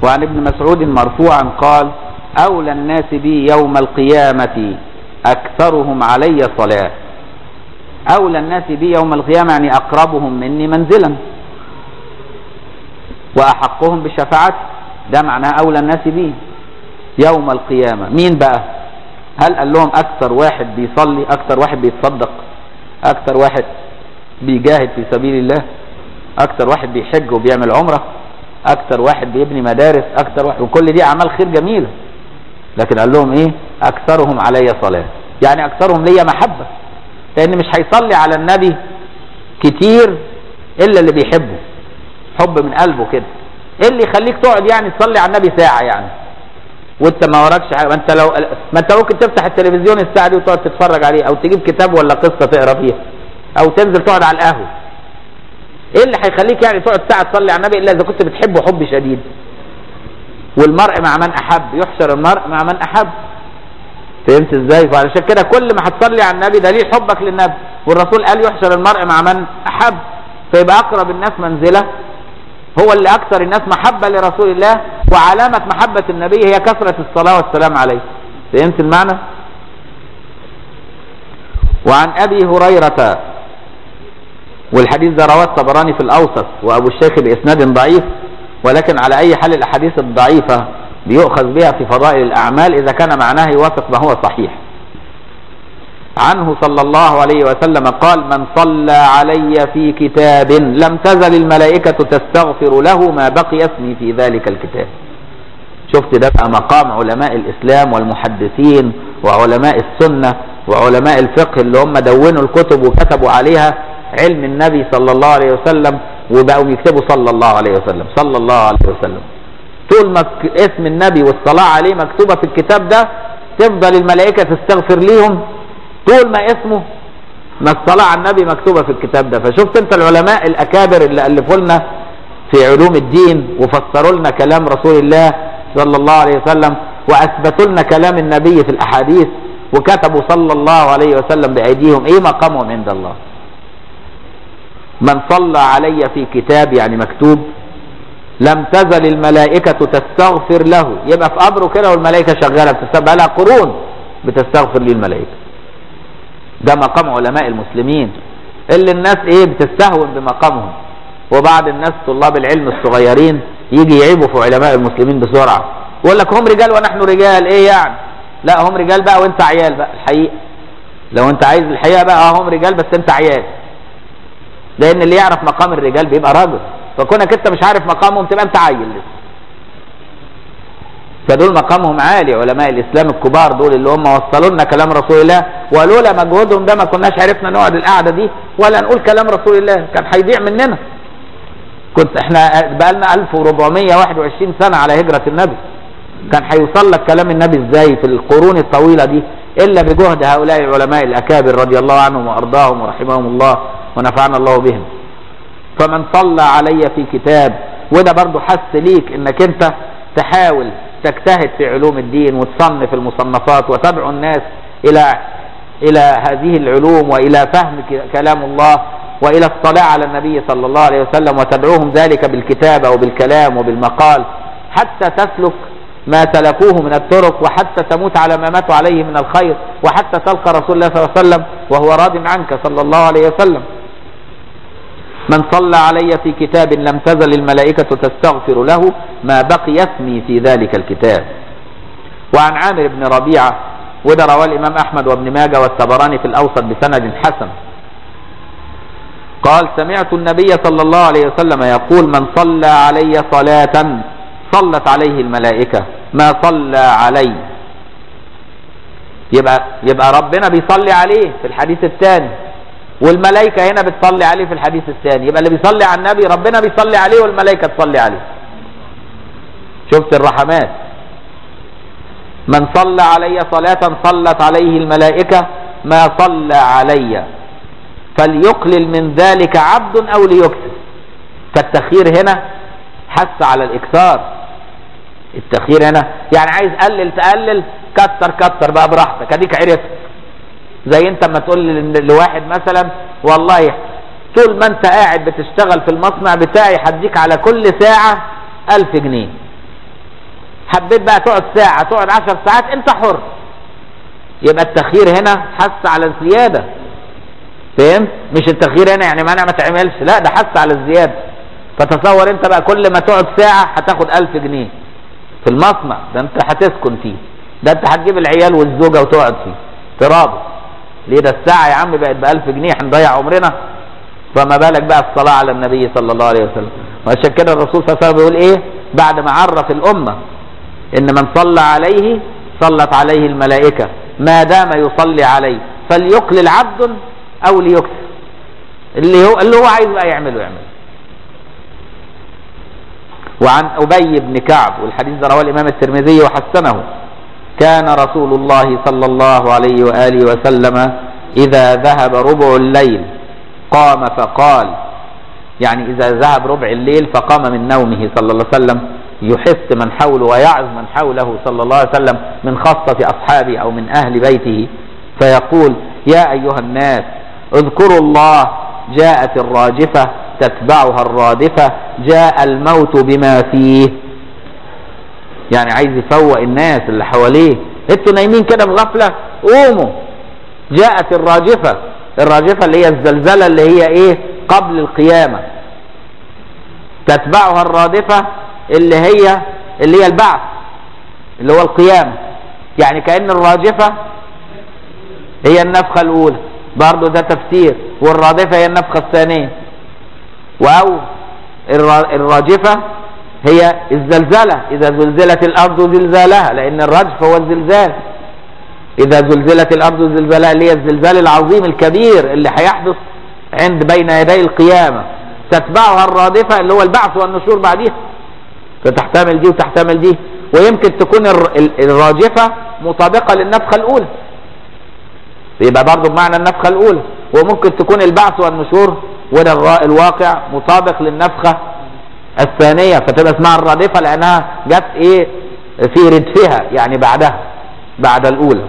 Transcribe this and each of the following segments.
وعن ابن مسعود مرفوعا قال أولى الناس بي يوم القيامة أكثرهم علي صلاة أولى الناس بي يوم القيامة يعني أقربهم مني منزلا وأحقهم بشفاعتي ده معناه أولى الناس بي يوم القيامة مين بقى هل قال لهم أكثر واحد بيصلي أكثر واحد بيتصدق أكثر واحد بيجاهد في سبيل الله أكثر واحد بيحج وبيعمل عمرة أكثر واحد بيبني مدارس أكثر واحد وكل دي أعمال خير جميلة لكن قال لهم إيه أكثرهم علي صلاة يعني أكثرهم ليا محبة لأن مش هيصلي على النبي كتير إلا اللي بيحبه حب من قلبه كده ايه اللي يخليك تقعد يعني تصلي على النبي ساعة يعني وانت ما وراكش حاجه ما انت لو ما انت ممكن تفتح التلفزيون الساعه دي وتقعد تتفرج عليه او تجيب كتاب ولا قصه تقرا فيها او تنزل تقعد على القهوه ايه اللي هيخليك يعني تقعد ساعه تصلي على النبي الا اذا كنت بتحبه حب شديد والمرء مع من احب يحشر المرء مع من احب فهمت ازاي فعلشان كده كل ما هتصلي على النبي دليل حبك للنبي والرسول قال يحشر المرء مع من احب فيبقى اقرب الناس منزله هو اللي اكثر الناس محبه لرسول الله وعلامه محبه النبي هي كثره الصلاه والسلام عليه فهمت المعنى وعن ابي هريره والحديث ده رواه الطبراني في الاوسط وابو الشيخ باسناد ضعيف ولكن على اي حال الاحاديث الضعيفه بيؤخذ بها في فضائل الاعمال اذا كان معناه يوافق ما هو صحيح عنه صلى الله عليه وسلم قال من صلى علي في كتاب لم تزل الملائكة تستغفر له ما بقي اسمي في ذلك الكتاب شفت ده بقى مقام علماء الإسلام والمحدثين وعلماء السنة وعلماء الفقه اللي هم دونوا الكتب وكتبوا عليها علم النبي صلى الله عليه وسلم وبقوا يكتبوا صلى الله عليه وسلم صلى الله عليه وسلم طول ما اسم النبي والصلاة عليه مكتوبة في الكتاب ده تفضل الملائكة تستغفر ليهم طول ما اسمه ما الصلاة على النبي مكتوبة في الكتاب ده فشفت انت العلماء الأكابر اللي ألفوا لنا في علوم الدين وفسروا لنا كلام رسول الله صلى الله عليه وسلم وأثبتوا لنا كلام النبي في الأحاديث وكتبوا صلى الله عليه وسلم بأيديهم إيه مقامهم عند الله من صلى علي في كتاب يعني مكتوب لم تزل الملائكة تستغفر له يبقى في قبره كده والملائكة شغالة بتستغفر لها قرون بتستغفر لي الملائكة ده مقام علماء المسلمين اللي الناس ايه بتستهون بمقامهم وبعض الناس طلاب العلم الصغيرين يجي يعيبوا في علماء المسلمين بسرعة يقول لك هم رجال ونحن رجال ايه يعني لا هم رجال بقى وانت عيال بقى الحقيقة لو انت عايز الحقيقة بقى هم رجال بس انت عيال لان اللي يعرف مقام الرجال بيبقى راجل فكونك انت مش عارف مقامهم تبقى انت عيل لسه فدول مقامهم عالي علماء الاسلام الكبار دول اللي هم وصلوا لنا كلام رسول الله ولولا مجهودهم ده ما كناش عرفنا نقعد القعده دي ولا نقول كلام رسول الله كان هيضيع مننا كنت احنا بقى لنا 1421 سنه على هجره النبي كان هيوصل لك كلام النبي ازاي في القرون الطويله دي الا بجهد هؤلاء العلماء الاكابر رضي الله عنهم وارضاهم ورحمهم الله ونفعنا الله بهم فمن صلى علي في كتاب وده برضو حس ليك انك انت تحاول تجتهد في علوم الدين وتصنف المصنفات وتدعو الناس الى الى هذه العلوم والى فهم كلام الله والى الصلاه على النبي صلى الله عليه وسلم وتدعوهم ذلك بالكتابه وبالكلام وبالمقال حتى تسلك ما سلكوه من الطرق وحتى تموت على ما ماتوا عليه من الخير وحتى تلقى رسول الله صلى الله عليه وسلم وهو راض عنك صلى الله عليه وسلم من صلى علي في كتاب لم تزل الملائكة تستغفر له ما بقي اسمي في ذلك الكتاب وعن عامر بن ربيعة وده رواه الإمام أحمد وابن ماجه والطبراني في الأوسط بسند حسن قال سمعت النبي صلى الله عليه وسلم يقول من صلى علي صلاة صلت عليه الملائكة ما صلى علي يبقى يبقى ربنا بيصلي عليه في الحديث الثاني والملائكة هنا بتصلي عليه في الحديث الثاني يبقى اللي بيصلي على النبي ربنا بيصلي عليه والملائكة تصلي عليه شفت الرحمات من صلى علي صلاة صلت عليه الملائكة ما صلى علي فليقلل من ذلك عبد أو ليكثر فالتخيير هنا حث على الإكثار التخيير هنا يعني عايز قلل تقلل كتر كتر بقى براحتك اديك عرفت زي انت اما تقول لواحد مثلا والله طول ما انت قاعد بتشتغل في المصنع بتاعي هديك على كل ساعة ألف جنيه حبيت بقى تقعد ساعة تقعد عشر ساعات انت حر يبقى التخيير هنا حث على الزيادة فهمت مش التخيير هنا يعني منع ما تعملش لا ده حث على الزيادة فتصور انت بقى كل ما تقعد ساعة هتاخد ألف جنيه في المصنع ده انت هتسكن فيه ده انت هتجيب العيال والزوجة وتقعد فيه ترابط ليه ده الساعة يا عم بقت بألف جنيه هنضيع عمرنا فما بالك بقى الصلاة على النبي صلى الله عليه وسلم وعشان كده الرسول صلى الله عليه وسلم بيقول ايه بعد ما عرف الأمة ان من صلى عليه صلت عليه الملائكة ما دام يصلي عليه فليقلل عبد او ليكثر اللي هو اللي هو عايز بقى يعمله يعمله وعن أبي بن كعب والحديث ده رواه الإمام الترمذي وحسنه كان رسول الله صلى الله عليه وآله وسلم إذا ذهب ربع الليل قام فقال يعني إذا ذهب ربع الليل فقام من نومه صلى الله عليه وسلم يحث من حوله ويعظ من حوله صلى الله عليه وسلم من خاصة أصحابه أو من أهل بيته فيقول يا أيها الناس اذكروا الله جاءت الراجفة تتبعها الرادفة جاء الموت بما فيه يعني عايز يفوق الناس اللي حواليه انتوا نايمين كده بغفلة قوموا جاءت الراجفة الراجفة اللي هي الزلزلة اللي هي ايه قبل القيامة تتبعها الرادفة اللي هي اللي هي البعث اللي هو القيامة يعني كأن الراجفة هي النفخة الأولى برضه ده تفسير والرادفة هي النفخة الثانية أو الراجفة هي الزلزلة إذا زلزلت الأرض زلزالها لأن الرجف هو الزلزال إذا زلزلت الأرض زلزالها اللي هي الزلزال العظيم الكبير اللي هيحدث عند بين يدي القيامة تتبعها الرادفة اللي هو البعث والنشور بعديها فتحتمل دي وتحتمل دي ويمكن تكون الراجفة مطابقة للنفخة الأولى يبقى برضه بمعنى النفخة الأولى وممكن تكون البعث والنشور وده الواقع مطابق للنفخة الثانية فتبقى اسمها الرادفة لأنها جت إيه في ردفها يعني بعدها بعد الأولى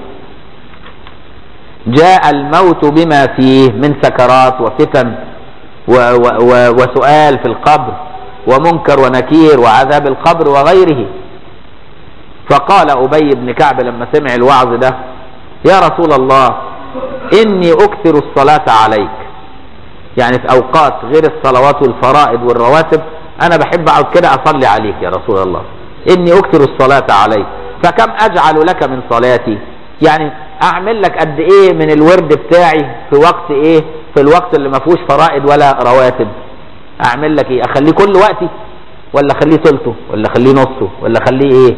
جاء الموت بما فيه من سكرات وفتن و و و وسؤال في القبر ومنكر ونكير وعذاب القبر وغيره فقال أبي بن كعب لما سمع الوعظ ده يا رسول الله إني أكثر الصلاة عليك يعني في أوقات غير الصلوات والفرائض والرواتب أنا بحب أقعد كده أصلي عليك يا رسول الله إني أكثر الصلاة عليك فكم أجعل لك من صلاتي يعني أعمل لك قد إيه من الورد بتاعي في وقت إيه في الوقت اللي ما فيهوش فرائض ولا رواتب أعمل لك إيه أخليه كل وقتي ولا أخليه ثلثه ولا أخليه نصه ولا أخليه إيه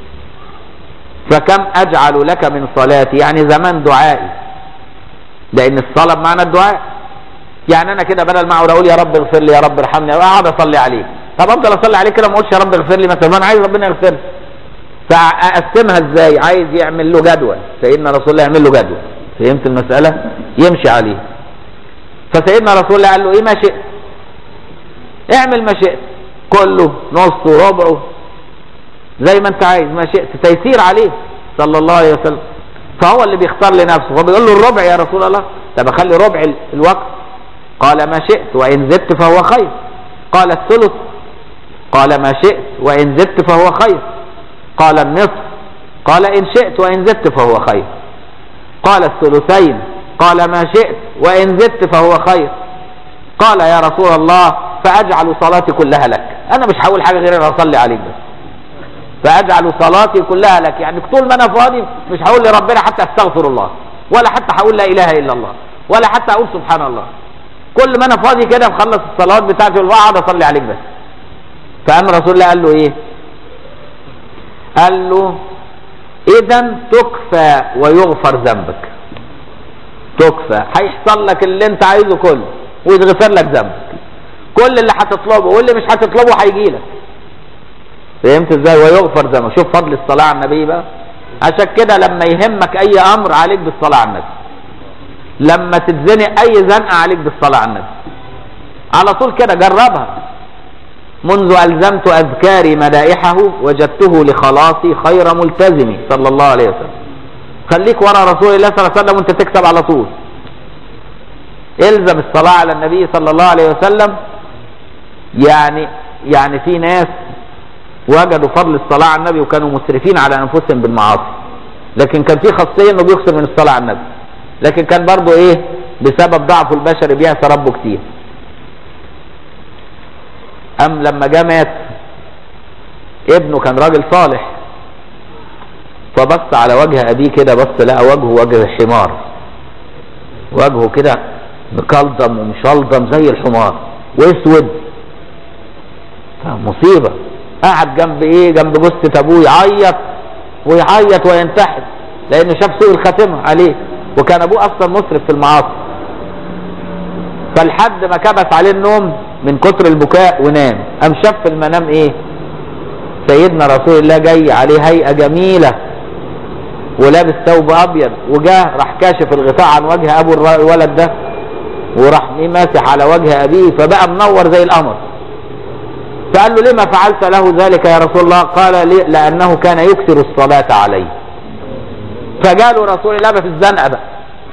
فكم أجعل لك من صلاتي يعني زمان دعائي لأن الصلاة بمعنى الدعاء يعني أنا كده بدل ما أقعد أقول يا رب اغفر لي يا رب ارحمني أقعد أصلي عليك طب أفضل أصلي عليك كده ما أقولش يا رب اغفر لي مثلا ما أنا عايز ربنا يغفر لي فأقسمها إزاي عايز يعمل له جدول سيدنا رسول الله يعمل له جدول فهمت المسألة يمشي عليه فسيدنا رسول الله قال له إيه ما شئت اعمل ما شئت كله نصه ربعه زي ما انت عايز ما شئت تيسير عليه صلى الله عليه وسلم فهو اللي بيختار لنفسه فبيقول له الربع يا رسول الله طب اخلي ربع الوقت قال ما شئت وان زدت فهو خير قال الثلث قال ما شئت وان زدت فهو خير قال النصف قال ان شئت وان زدت فهو خير قال الثلثين قال ما شئت وان زدت فهو خير قال يا رسول الله فاجعل صلاتي كلها لك انا مش هقول حاجه غير ان اصلي عليك بس فاجعل صلاتي كلها لك يعني طول ما انا فاضي مش هقول لربنا حتى استغفر الله ولا حتى هقول لا اله الا الله ولا حتى اقول سبحان الله كل ما انا فاضي كده بخلص الصلوات بتاعتي واقعد اصلي عليك بس فقام رسول الله قال له ايه قال له اذا تكفى ويغفر ذنبك تكفى هيحصل لك اللي انت عايزه كله ويتغفر لك ذنبك كل اللي هتطلبه واللي مش هتطلبه هيجي لك فهمت ازاي ويغفر ذنبك شوف فضل الصلاه على النبي بقى عشان كده لما يهمك اي امر عليك بالصلاه على النبي لما تتزنق اي زنقه عليك بالصلاه على النبي على طول كده جربها منذ الزمت اذكاري مدائحه وجدته لخلاصي خير ملتزم صلى الله عليه وسلم خليك ورا رسول الله صلى الله عليه وسلم وانت تكسب على طول الزم الصلاه على النبي صلى الله عليه وسلم يعني يعني في ناس وجدوا فضل الصلاة على النبي وكانوا مسرفين على أنفسهم بالمعاصي لكن كان في خاصية إنه بيكثر من الصلاة على النبي لكن كان برضه إيه بسبب ضعفه البشري بيعصى ربه كتير أم لما جه مات ابنه كان راجل صالح فبص على وجه أبيه كده بص لقى وجهه وجه حمار وجهه كده مكلضم ومشلضم زي الحمار واسود مصيبة قعد جنب ايه جنب جثة ابوه يعيط ويعيط وينتحر لانه شاف سوء الخاتمة عليه وكان ابوه اصلا مسرف في المعاصي فلحد ما كبس عليه النوم من كتر البكاء ونام قام شاف في المنام ايه سيدنا رسول الله جاي عليه هيئة جميلة ولابس ثوب ابيض وجاه راح كاشف الغطاء عن وجه ابو الولد ده وراح ماسح على وجه ابيه فبقى منور زي القمر فقال له لما فعلت له ذلك يا رسول الله قال لي لانه كان يكثر الصلاة عليه فجاله رسول الله في الزنقة بقى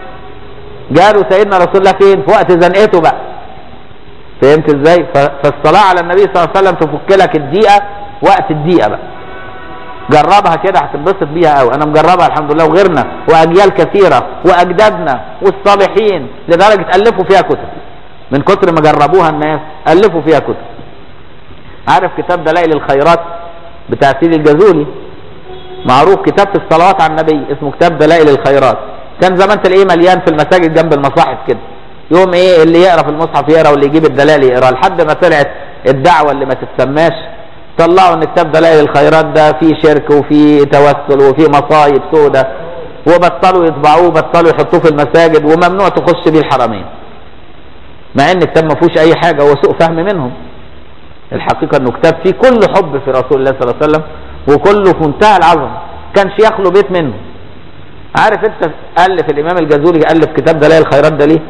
جاله سيدنا رسول الله فين في وقت زنقته بقى فهمت ازاي فالصلاة على النبي صلى الله عليه وسلم تفك لك الدقيقة وقت الدقيقة بقى جربها كده هتنبسط بيها قوي انا مجربها الحمد لله وغيرنا واجيال كثيره واجدادنا والصالحين لدرجه الفوا فيها كتب من كتر ما جربوها الناس الفوا فيها كتب عارف كتاب دلائل الخيرات بتاع سيدي الجزولي معروف كتاب في الصلوات على النبي اسمه كتاب دلائل الخيرات كان زمان تلاقيه مليان في المساجد جنب المصاحف كده يوم ايه اللي يقرا في المصحف يقرا واللي يجيب الدلائل يقرا لحد ما طلعت الدعوه اللي ما تتسماش طلعوا ان كتاب دلائل الخيرات ده فيه شرك وفيه توسل وفيه مصايب سودة وبطلوا يطبعوه وبطلوا يحطوه في المساجد وممنوع تخش بيه الحرمين مع ان الكتاب ما فيهوش اي حاجه هو سوء فهم منهم الحقيقه انه كتاب فيه كل حب في رسول الله صلى الله عليه وسلم وكله في منتهى العظمه كانش يخلو بيت منه عارف انت الف الامام الجزولي الف كتاب دلائل الخيرات ده ليه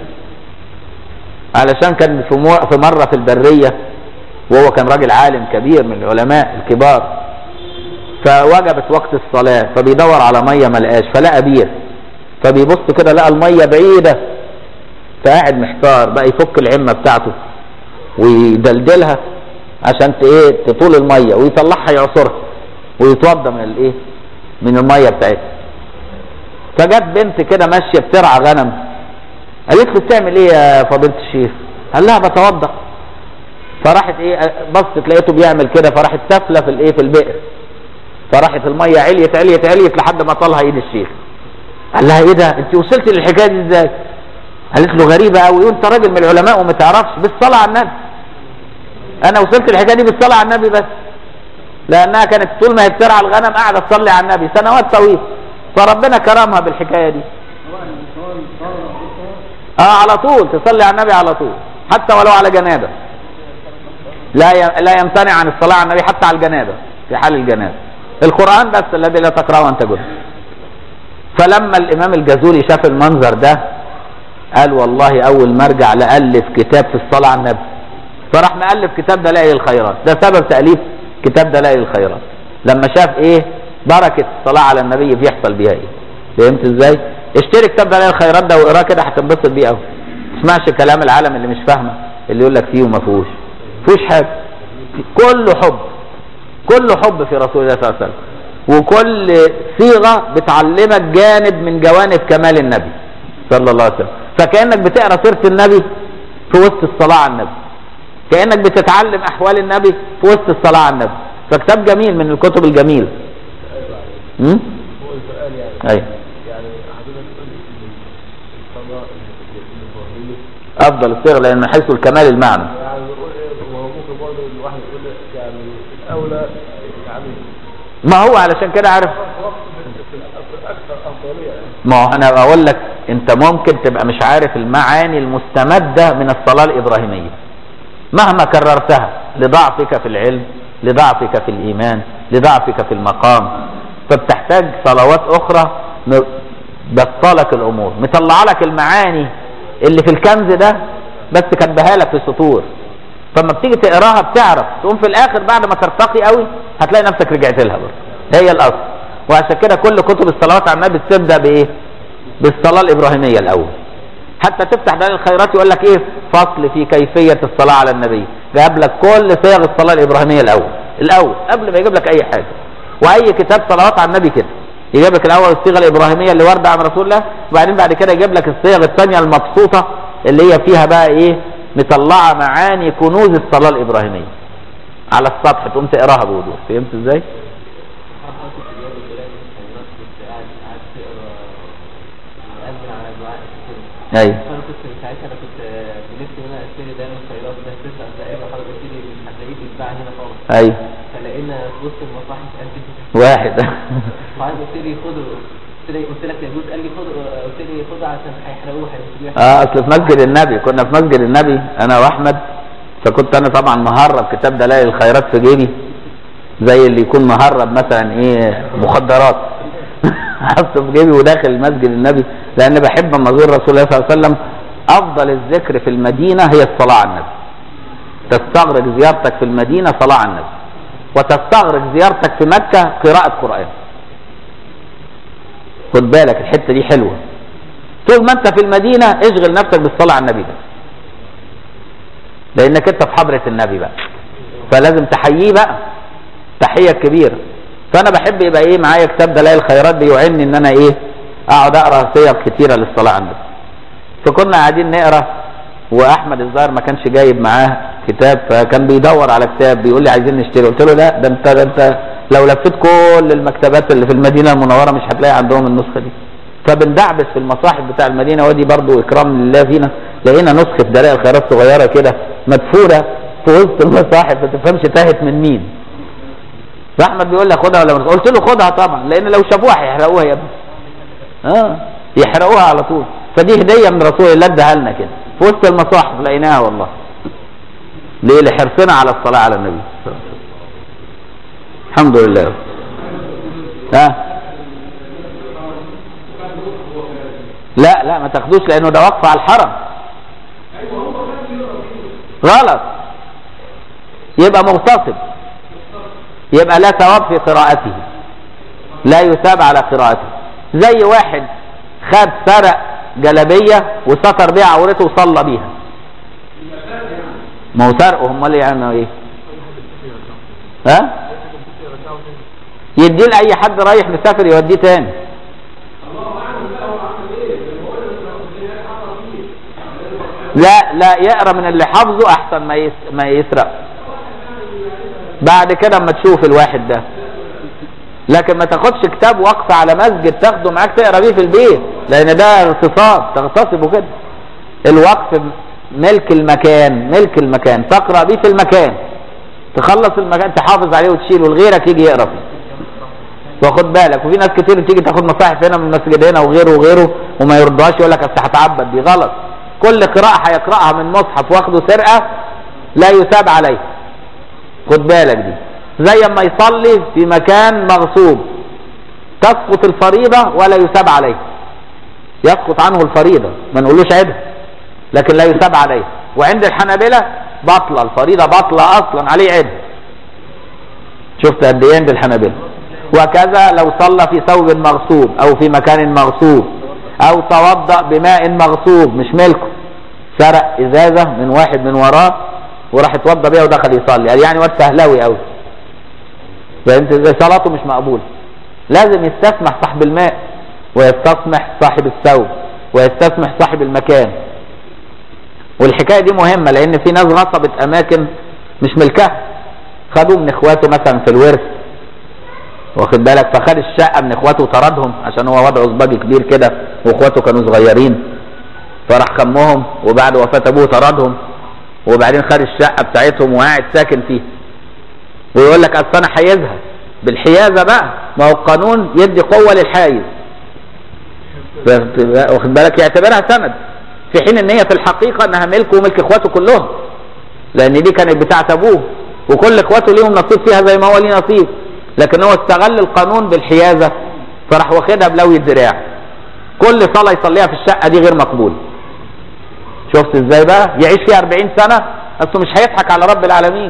علشان كان في في مره في البريه وهو كان راجل عالم كبير من العلماء الكبار فوجبت وقت الصلاة فبيدور على مية ما لقاش فلقى بير فبيبص كده لقى المية بعيدة فقاعد محتار بقى يفك العمة بتاعته ويدلدلها عشان ايه تطول المية ويطلعها يعصرها ويتوضى من الايه من المية بتاعتها فجت بنت كده ماشية بترعى غنم قالت له بتعمل ايه يا فضيلة الشيخ قال لها بتوضى فراحت ايه بصت لقيته بيعمل كده فراحت سافله في الايه في البئر فراحت الميه عليت عليت عليت لحد ما طالها ايد الشيخ قال لها ايه ده انت وصلت للحكايه دي ازاي قالت له غريبه قوي وانت راجل من العلماء وما تعرفش بالصلاه على النبي انا وصلت الحكايه دي بالصلاه على النبي بس لانها كانت طول ما هي بترعى الغنم قاعده تصلي على النبي سنوات طويله فربنا كرمها بالحكايه دي اه على طول تصلي على النبي على طول حتى ولو على جنابه لا لا يمتنع عن الصلاة على النبي حتى على الجنابة في حال الجنابة القرآن بس الذي لا تقرأه أنت جنب فلما الإمام الجزولي شاف المنظر ده قال والله أول ما أرجع لألف كتاب في الصلاة على النبي فراح مألف كتاب دلائل الخيرات ده سبب تأليف كتاب دلائل الخيرات لما شاف إيه بركة الصلاة على النبي بيحصل بيها إيه فهمت إزاي؟ اشتري كتاب دلائل الخيرات ده واقراه كده هتنبسط بيه قوي ما تسمعش كلام العالم اللي مش فاهمه اللي يقول لك فيه وما فيهوش فيهوش حاجه كله حب كله حب في رسول الله صلى الله عليه وسلم وكل صيغه بتعلمك جانب من جوانب كمال النبي صلى الله عليه وسلم فكانك بتقرا سيره النبي في وسط الصلاه على النبي كانك بتتعلم احوال النبي في وسط الصلاه على النبي فكتاب جميل من الكتب الجميله امم هو السؤال يعني ايوه يعني حضرتك تقول لي ان القضاء الابراهيمي افضل الصيغ لان حيث الكمال المعنى يعني بيقول ايه وهو ممكن برضه الواحد يقول يعني الاولى يعني ما هو علشان كده عارف اكثر افضليه يعني ما هو انا بقول لك انت ممكن تبقى مش عارف المعاني المستمدة من الصلاة الابراهيمية مهما كررتها لضعفك في العلم لضعفك في الايمان لضعفك في المقام فبتحتاج صلوات اخرى م- بسطلك الامور مطلع لك المعاني اللي في الكنز ده بس كاتبها لك في سطور فلما بتيجي تقراها بتعرف تقوم في الاخر بعد ما ترتقي قوي هتلاقي نفسك رجعت لها برضه هي الاصل وعشان كده كل كتب الصلوات على النبي بتبدا بايه بالصلاه الابراهيميه الاول حتى تفتح دليل الخيرات يقول لك ايه فصل في كيفيه الصلاه على النبي جاب لك كل صيغ الصلاه الابراهيميه الاول الاول قبل ما يجيب لك اي حاجه واي كتاب صلوات على النبي كده يجيب لك الاول الصيغه الابراهيميه اللي وارده عن رسول الله وبعدين بعد كده يجيب لك الصيغ الثانيه المبسوطه اللي هي فيها بقى ايه مطلعه معاني كنوز الصلاه الابراهيميه على السطح تقوم تقراها بوضوح فهمت ازاي؟ ايوه انا كنت ساعتها انا كنت بنفسي ان انا اشتري دايما الخيرات ده تسال تلاقي حضرتك قلت لي مش هتلاقيه بيتباع هنا خالص ايوه فلقينا في وسط المصاحف قد كده واحد فعايز قلت لي خده قلت لي قلت لك يجوز قال لي خد قلت لي خده عشان هيحرقوه هيمسكوه اه اصل في مسجد النبي كنا في مسجد النبي انا واحمد فكنت انا طبعا مهرب كتاب دلائل الخيرات في جيبي زي اللي يكون مهرب مثلا ايه مخدرات حطه في جيبي وداخل مسجد النبي لان بحب اما ازور رسول الله صلى الله عليه وسلم افضل الذكر في المدينه هي الصلاه على النبي تستغرق زيارتك في المدينه صلاه على النبي وتستغرق زيارتك في مكه قراءه قران خد بالك الحته دي حلوه طول ما انت في المدينه اشغل نفسك بالصلاه على النبي ده لانك انت في حضره النبي بقى فلازم تحييه بقى تحيه كبيره فانا بحب يبقى ايه معايا كتاب دلائل الخيرات بيعني ان انا ايه اقعد اقرا صيغ كتيره للصلاه على النبي فكنا قاعدين نقرا واحمد الظاهر ما كانش جايب معاه كتاب فكان بيدور على كتاب بيقول لي عايزين نشتري قلت له لا ده انت ده انت لو لفيت كل المكتبات اللي في المدينه المنوره مش هتلاقي عندهم النسخه دي فبندعبس في المصاحف بتاع المدينه ودي برضو اكرام لله فينا لقينا نسخه دلائل الخيرات صغيره كده مدفونه في وسط المصاحف ما تفهمش تاهت من مين فاحمد بيقول لي خدها ولا مش قلت له خدها طبعا لان لو شافوها هيحرقوها يا ابني اه يحرقوها على طول فدي هديه من رسول الله اداها لنا كده في وسط المصاحف لقيناها والله ليه لحرصنا على الصلاه على النبي الحمد لله ها لا لا ما تاخدوش لانه ده وقف على الحرم غلط يبقى مغتصب يبقى لا ثواب في قراءته لا يثاب على قراءته زي واحد خد سرق جلبية وستر بيها عورته وصلى بيها ما هو سرقه امال يعمل ايه ها يديه لاي حد رايح مسافر يوديه تاني لا لا يقرا من اللي حافظه احسن ما يس ما يسرق بعد كده اما تشوف الواحد ده لكن ما تاخدش كتاب وقف على مسجد تاخده معاك تقرا بيه في البيت لان ده اغتصاب تغتصبه كده الوقف ملك المكان ملك المكان تقرا بيه في المكان تخلص المكان تحافظ عليه وتشيله لغيرك يجي يقرا فيه واخد بالك وفي ناس كتير تيجي تاخد مصاحف هنا من المسجد هنا وغيره وغيره وما يردهاش يقول لك اصل هتعبد دي غلط كل قراءة هيقرأها من مصحف واخده سرقة لا يثاب عليه خد بالك دي زي ما يصلي في مكان مغصوب تسقط الفريضة ولا يثاب عليه يسقط عنه الفريضة ما نقولوش عيبها لكن لا يثاب عليه وعند الحنابلة بطلة الفريضة بطلة أصلا عليه عيب شفت قد ايه عند الحنابلة وكذا لو صلى في ثوب مغصوب أو في مكان مغصوب أو توضأ بماء مغصوب مش ملكه سرق إزازة من واحد من وراه وراح اتوضى بيها ودخل يصلي قال يعني واد فهلاوي قوي فهمت ازاي صلاته مش مقبوله لازم يستسمح صاحب الماء ويستسمح صاحب الثوب ويستسمح صاحب المكان والحكايه دي مهمه لان في ناس غصبت اماكن مش ملكها خدوا من اخواته مثلا في الورث واخد بالك فخد الشقه من اخواته وطردهم عشان هو وضعه زباجي كبير كده واخواته كانوا صغيرين فراح خمهم وبعد وفاه ابوه طردهم وبعدين خد الشقه بتاعتهم وقاعد ساكن فيها ويقول لك اصل انا حيزها بالحيازه بقى ما هو القانون يدي قوه للحايز واخد بالك يعتبرها سند في حين ان هي في الحقيقه انها ملكه وملك اخواته كلهم لان دي كانت بتاعت ابوه وكل اخواته ليهم نصيب فيها زي ما هو ليه نصيب لكن هو استغل القانون بالحيازه فراح واخدها بلوي الدراع كل صلاه يصليها في الشقه دي غير مقبوله شفت ازاي بقى يعيش فيها 40 سنه اصله مش هيضحك على رب العالمين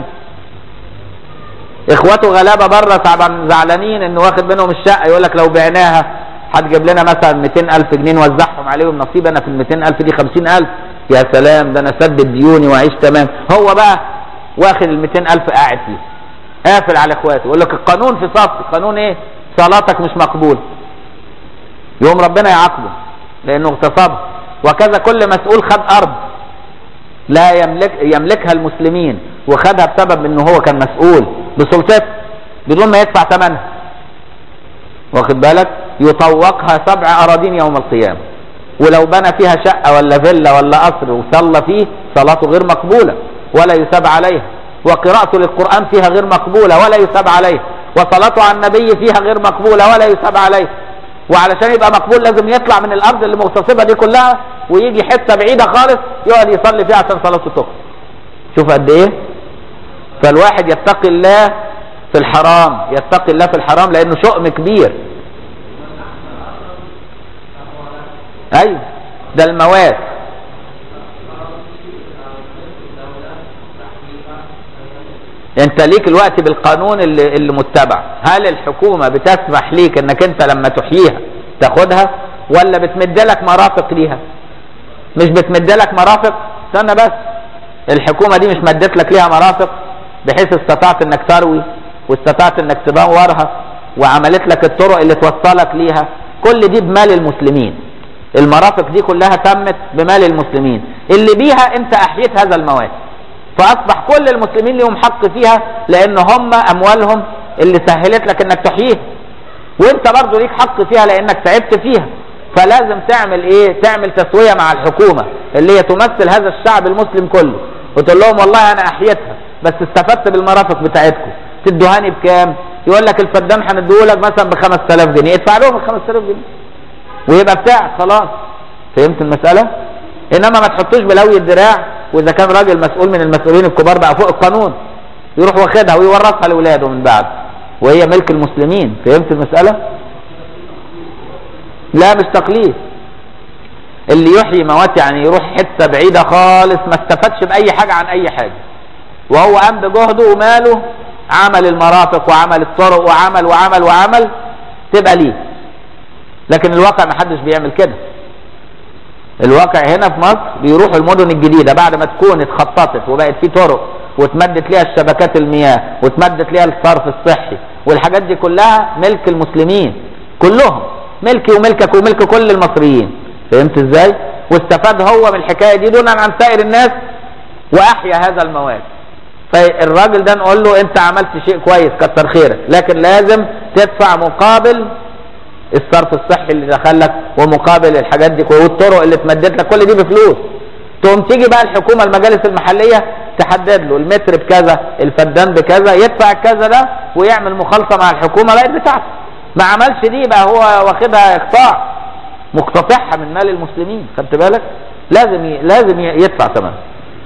اخواته غلابه بره طبعا زعلانين انه واخد منهم الشقه يقول لك لو بعناها هتجيب لنا مثلا 200000 جنيه نوزعهم عليهم نصيب انا في ال 200000 دي 50000 يا سلام ده انا سدد ديوني واعيش تمام هو بقى واخد ال 200000 قاعد فيه قافل على اخواته يقول لك القانون في صف قانون ايه صلاتك مش مقبول يوم ربنا يعاقبه لانه اغتصبها وكذا كل مسؤول خد ارض لا يملك يملكها المسلمين وخدها بسبب انه هو كان مسؤول بسلطته بدون ما يدفع ثمنها واخد بالك يطوقها سبع اراضين يوم القيامه ولو بنى فيها شقه ولا فيلا ولا قصر وصلى فيه صلاته غير مقبوله ولا يثاب عليها وقراءته للقران فيها غير مقبوله ولا يثاب عليها وصلاته على النبي فيها غير مقبوله ولا يثاب عليها وعلشان يبقى مقبول لازم يطلع من الارض اللي مغتصبه دي كلها ويجي حته بعيده خالص يقعد يصلي فيها عشان صلاته تقبل شوف قد ايه فالواحد يتقي الله في الحرام يتقي الله في الحرام لانه شؤم كبير ايوه ده المواد انت ليك الوقت بالقانون اللي, اللي متبع هل الحكومة بتسمح ليك انك انت لما تحييها تاخدها ولا بتمد لك مرافق ليها مش بتمد لك مرافق استنى بس الحكومة دي مش مدت لك ليها مرافق بحيث استطعت انك تروي واستطعت انك تدورها وعملت لك الطرق اللي توصلك ليها كل دي بمال المسلمين المرافق دي كلها تمت بمال المسلمين اللي بيها انت احييت هذا المواد فاصبح كل المسلمين لهم حق فيها لان هم اموالهم اللي سهلت لك انك تحييها وانت برضه ليك حق فيها لانك تعبت فيها فلازم تعمل ايه تعمل تسويه مع الحكومه اللي هي تمثل هذا الشعب المسلم كله وتقول لهم والله انا احييتها بس استفدت بالمرافق بتاعتكم تدوهاني بكام يقول لك الفدان هنديهولك مثلا ب 5000 جنيه ادفع لهم ال 5000 جنيه ويبقى بتاعك خلاص فهمت المساله انما ما تحطوش بلوي الدراع واذا كان راجل مسؤول من المسؤولين الكبار بقى فوق القانون يروح واخدها ويورثها لاولاده من بعد وهي ملك المسلمين فهمت المساله لا مش تقليد اللي يحيي موات يعني يروح حته بعيده خالص ما استفادش باي حاجه عن اي حاجه وهو قام بجهده وماله عمل المرافق وعمل الطرق وعمل وعمل وعمل تبقى ليه لكن الواقع ما حدش بيعمل كده الواقع هنا في مصر بيروحوا المدن الجديده بعد ما تكون اتخططت وبقت في طرق واتمدت ليها الشبكات المياه واتمدت ليها الصرف الصحي والحاجات دي كلها ملك المسلمين كلهم ملكي وملكك وملك كل المصريين فهمت ازاي واستفاد هو من الحكايه دي دونا عن سائر الناس واحيا هذا المواد فالراجل ده نقول له انت عملت شيء كويس كتر خيرك لكن لازم تدفع مقابل الصرف الصحي اللي دخلك ومقابل الحاجات دي والطرق اللي اتمدت لك كل دي بفلوس تقوم تيجي بقى الحكومه المجالس المحليه تحدد له المتر بكذا الفدان بكذا يدفع الكذا ده ويعمل مخالصه مع الحكومه بقت بتاعته ما عملش دي بقى هو واخدها اقطاع مقتطعها من مال المسلمين خدت بالك لازم ي... لازم يدفع ثمن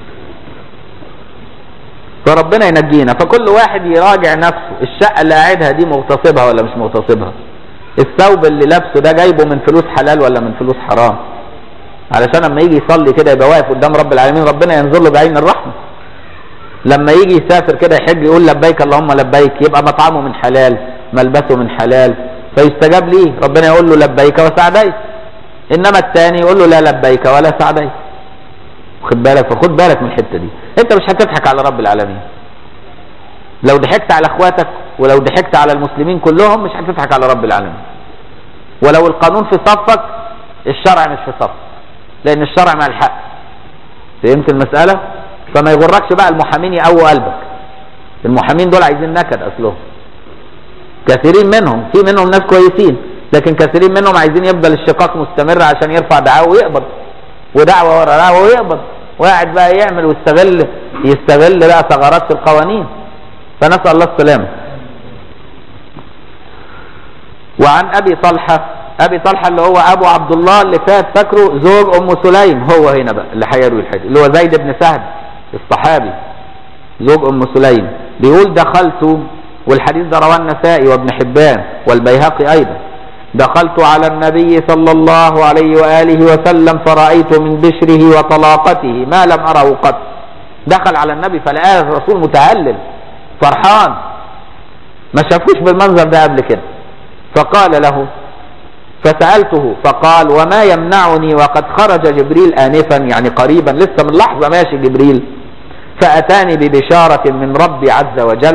فربنا ينجينا فكل واحد يراجع نفسه الشقه اللي قاعدها دي مغتصبها ولا مش مغتصبها الثوب اللي لابسه ده جايبه من فلوس حلال ولا من فلوس حرام علشان لما يجي يصلي كده يبقى واقف قدام رب العالمين ربنا ينظر له بعين الرحمه لما يجي يسافر كده يحج يقول لبيك اللهم لبيك يبقى مطعمه من حلال ملبسه من حلال فيستجاب ليه ربنا يقول له لبيك وسعديك انما الثاني يقول له لا لبيك ولا سعديك خد بالك فخد بالك من الحته دي انت مش هتضحك على رب العالمين لو ضحكت على اخواتك ولو ضحكت على المسلمين كلهم مش هتضحك على رب العالمين ولو القانون في صفك الشرع مش في صفك لان الشرع مع الحق فهمت المساله فما يغركش بقى المحامين يقووا قلبك المحامين دول عايزين نكد اصلهم كثيرين منهم في منهم ناس كويسين لكن كثيرين منهم عايزين يفضل الشقاق مستمر عشان يرفع دعوه ويقبض ودعوه ورا دعوه ويقبض وقاعد بقى يعمل ويستغل يستغل بقى ثغرات في القوانين فنسال الله السلامه وعن ابي طلحه ابي طلحه اللي هو ابو عبد الله اللي فات فاكره زوج ام سليم هو هنا بقى اللي هيروي الحديث اللي هو زيد بن سهل الصحابي زوج ام سليم بيقول دخلت والحديث ده رواه النسائي وابن حبان والبيهقي ايضا دخلت على النبي صلى الله عليه واله وسلم فرايت من بشره وطلاقته ما لم اره قط دخل على النبي فلقاه الرسول متهلل فرحان ما شافوش بالمنظر ده قبل كده فقال له فسألته فقال وما يمنعني وقد خرج جبريل آنفا يعني قريبا لسه من لحظة ماشي جبريل فأتاني ببشارة من ربي عز وجل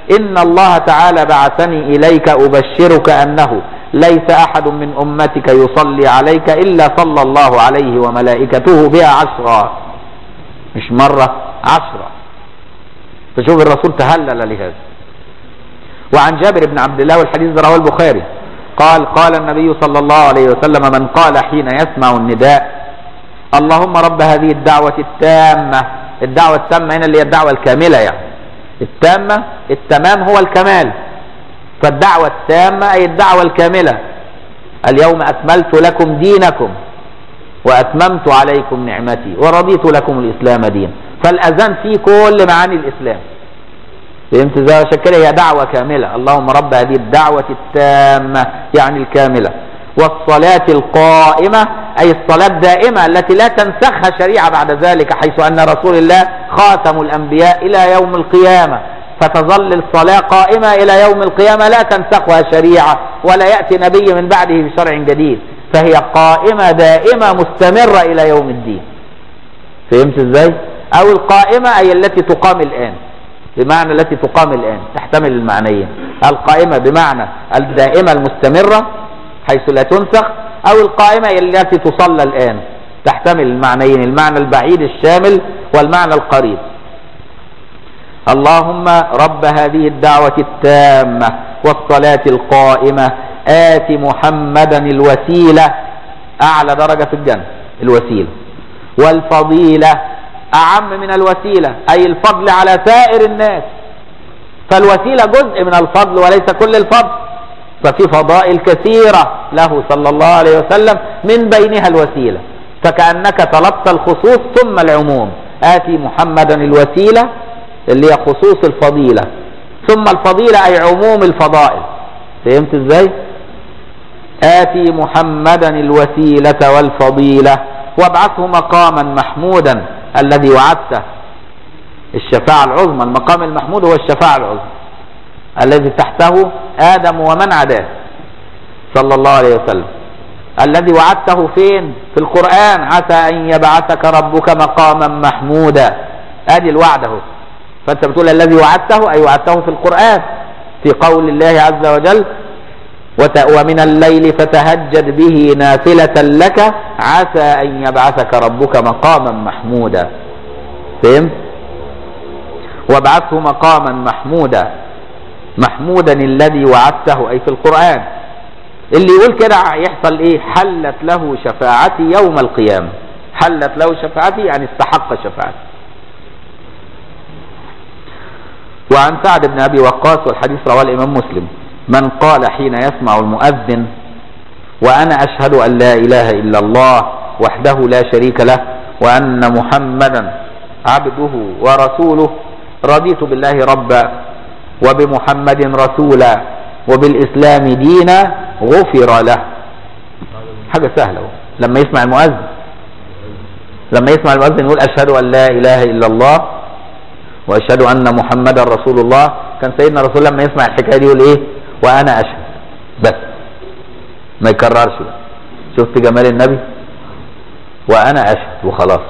إن الله تعالى بعثني إليك أبشرك أنه ليس أحد من أمتك يصلي عليك إلا صلى الله عليه وملائكته بها عشرا مش مرة عشرة فشوف الرسول تهلل لهذا وعن جابر بن عبد الله والحديث رواه البخاري قال قال النبي صلى الله عليه وسلم من قال حين يسمع النداء اللهم رب هذه الدعوة التامة الدعوة التامة هنا اللي هي الدعوة الكاملة يعني التامة التمام هو الكمال فالدعوة التامة أي الدعوة الكاملة اليوم أكملت لكم دينكم وأتممت عليكم نعمتي ورضيت لكم الإسلام دين فالأذان فيه كل معاني الإسلام فهمت ازاي عشان كده هي دعوة كاملة اللهم رب هذه الدعوة التامة يعني الكاملة والصلاة القائمة أي الصلاة الدائمة التي لا تنسخها شريعة بعد ذلك حيث أن رسول الله خاتم الأنبياء إلى يوم القيامة فتظل الصلاة قائمة إلى يوم القيامة لا تنسخها شريعة ولا يأتي نبي من بعده بشرع جديد فهي قائمة دائمة مستمرة إلى يوم الدين فهمت ازاي؟ أو القائمة أي التي تقام الآن بمعنى التي تقام الآن تحتمل المعنيين القائمة بمعنى الدائمة المستمرة حيث لا تنسخ أو القائمة التي تصلى الآن تحتمل المعنيين المعنى البعيد الشامل والمعنى القريب اللهم رب هذه الدعوة التامة والصلاة القائمة آت محمدا الوسيلة أعلى درجة في الجنة الوسيلة والفضيلة أعم من الوسيلة أي الفضل على سائر الناس فالوسيلة جزء من الفضل وليس كل الفضل ففي فضائل كثيرة له صلى الله عليه وسلم من بينها الوسيلة فكأنك طلبت الخصوص ثم العموم آتي محمدا الوسيلة اللي هي خصوص الفضيلة ثم الفضيلة أي عموم الفضائل فهمت ازاي آتي محمدا الوسيلة والفضيلة وابعثه مقاما محمودا الذي وعدته الشفاعة العظمى المقام المحمود هو الشفاعة العظمى الذي تحته آدم ومن عداه صلى الله عليه وسلم الذي وعدته فين في القرآن عسى أن يبعثك ربك مقاما محمودا ادي الوعد اهو فانت بتقول الذي وعدته اي وعدته في القرآن في قول الله عز وجل ومن الليل فتهجد به نافلة لك عسى أن يبعثك ربك مقاما محمودا فهمت وابعثه مقاما محمودا محمودا الذي وعدته أي في القرآن اللي يقول كده يحصل ايه حلت له شفاعتي يوم القيامة حلت له شفاعتي يعني استحق شفاعتي وعن سعد بن أبي وقاص والحديث رواه الإمام مسلم من قال حين يسمع المؤذن وأنا أشهد أن لا إله إلا الله وحده لا شريك له وأن محمدا عبده ورسوله رضيت بالله ربا وبمحمد رسولا وبالإسلام دينا غفر له حاجة سهلة لما يسمع المؤذن لما يسمع المؤذن يقول أشهد أن لا إله إلا الله وأشهد أن محمدا رسول الله كان سيدنا رسول لما يسمع الحكاية دي يقول إيه وأنا أشهد بس ما يكررش شفت جمال النبي وأنا أشهد وخلاص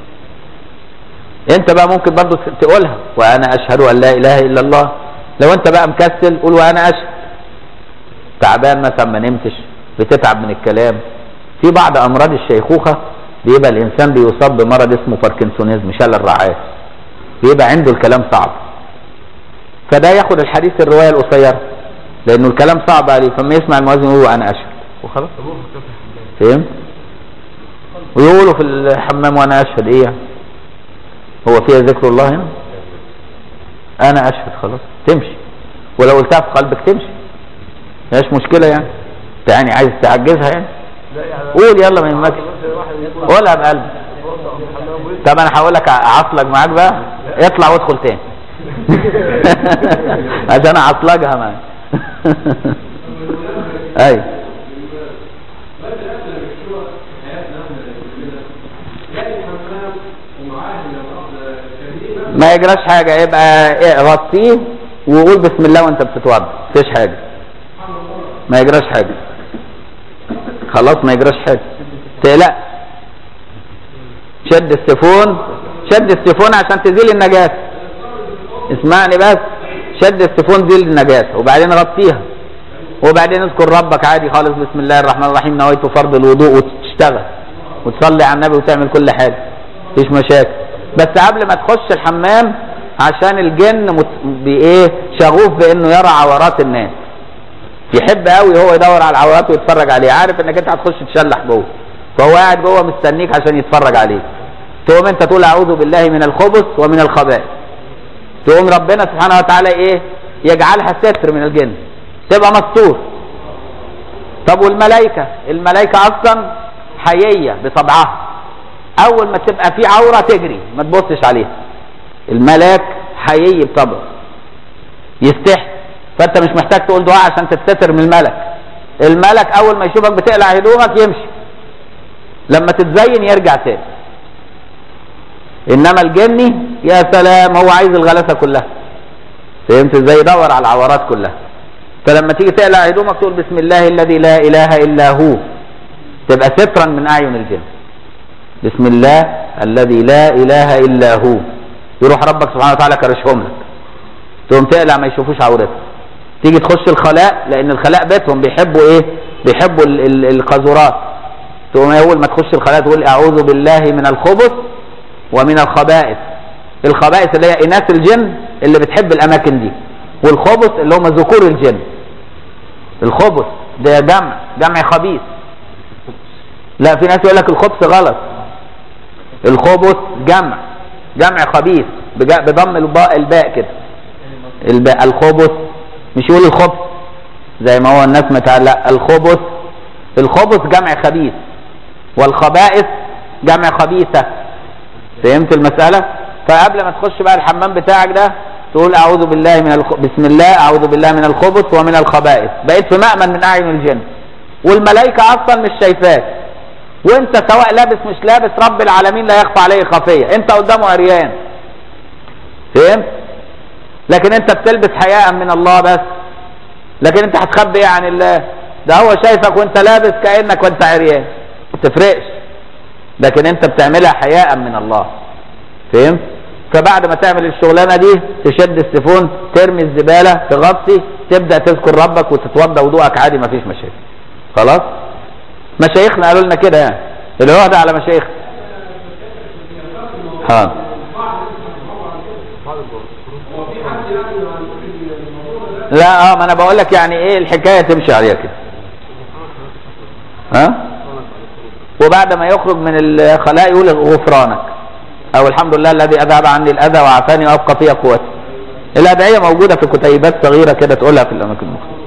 انت بقى ممكن برضو تقولها وانا اشهد ان لا اله الا الله لو انت بقى مكسل قول وانا اشهد تعبان مثلا ما نمتش بتتعب من الكلام في بعض امراض الشيخوخه بيبقى الانسان بيصاب بمرض اسمه باركنسونيزم شلل الرعايه بيبقى عنده الكلام صعب فده ياخد الحديث الروايه القصيره لانه الكلام صعب عليه فما يسمع المؤذن يقول وانا اشهد وخلاص فهمت ويقولوا في الحمام وانا اشهد ايه يعني هو فيها ذكر الله هنا انا اشهد خلاص تمشي ولو قلتها في قلبك تمشي مش مشكلة يعني يعني عايز تعجزها يعني قول يلا ما يهمكش قولها بقلبك طب انا هقول لك اعصلك معاك بقى اطلع وادخل تاني عشان اعصلجها معاك ايوه ما يجراش حاجة يبقى إيه غطيه وقول بسم الله وانت بتتوضا مفيش حاجة ما يجراش حاجة خلاص ما يجراش حاجة تقلق شد السيفون شد السيفون عشان تزيل النجاسة اسمعني بس شد السفون دي للنجاسه وبعدين غطيها وبعدين اذكر ربك عادي خالص بسم الله الرحمن الرحيم نويت فرض الوضوء وتشتغل وتصلي على النبي وتعمل كل حاجه مفيش مشاكل بس قبل ما تخش الحمام عشان الجن مت... بايه شغوف بانه يرى عورات الناس يحب قوي هو يدور على العورات ويتفرج عليها عارف انك انت هتخش تشلح جوه فهو قاعد جوه مستنيك عشان يتفرج عليك تقوم انت تقول اعوذ بالله من الخبث ومن الخبائث تقوم ربنا سبحانه وتعالى ايه يجعلها ستر من الجن تبقى مستور طب والملائكه الملائكه اصلا حييه بطبعها اول ما تبقى في عوره تجري ما تبصش عليها الملاك حيي بطبعه يستحي فانت مش محتاج تقول دعاء عشان تتستر من الملك الملك اول ما يشوفك بتقلع هدومك يمشي لما تتزين يرجع تاني انما الجني يا سلام هو عايز الغلاسه كلها فهمت ازاي يدور على العورات كلها فلما تيجي تقلع هدومك تقول بسم الله الذي لا اله الا هو تبقى سترا من اعين الجن بسم الله الذي لا اله الا هو يروح ربك سبحانه وتعالى كرشهم لك تقوم تقلع ما يشوفوش عورتك تيجي تخش الخلاء لان الخلاء بيتهم بيحبوا ايه بيحبوا ال- ال- القاذورات تقوم اول ما تخش الخلاء تقول اعوذ بالله من الخبث ومن الخبائث الخبائث اللي هي اناث الجن اللي بتحب الاماكن دي والخبث اللي هم ذكور الجن الخبث ده جمع جمع خبيث لا في ناس يقول لك الخبث غلط الخبث جمع جمع خبيث بج- بضم الباء الباء كده الباء الخبث مش يقول الخبث زي ما هو الناس متعلق الخبث الخبث جمع خبيث والخبائث جمع خبيثة فهمت المسألة فقبل ما تخش بقى الحمام بتاعك ده تقول اعوذ بالله من الخ... بسم الله اعوذ بالله من الخبث ومن الخبائث بقيت في مأمن من اعين الجن والملائكة اصلا مش شايفاك وانت سواء لابس مش لابس رب العالمين لا يخفى عليه خفية انت قدامه عريان فهمت لكن انت بتلبس حياء من الله بس لكن انت هتخبي ايه عن الله ده هو شايفك وانت لابس كانك وانت عريان ما تفرقش لكن انت بتعملها حياء من الله فهمت فبعد ما تعمل الشغلانه دي تشد السيفون ترمي الزباله تغطي تبدا تذكر ربك وتتوضا وضوءك عادي مفيش مشاكل خلاص مشايخنا قالوا لنا كده يعني العهده على مشايخ ها لا اه ما انا بقول لك يعني ايه الحكايه تمشي عليها كده ها وبعد ما يخرج من الخلاء يقول غفرانك او الحمد لله الذي اذهب عني الاذى وعافاني وابقى في قوتي الادعيه موجوده في كتيبات صغيره كده تقولها في الاماكن المختلفه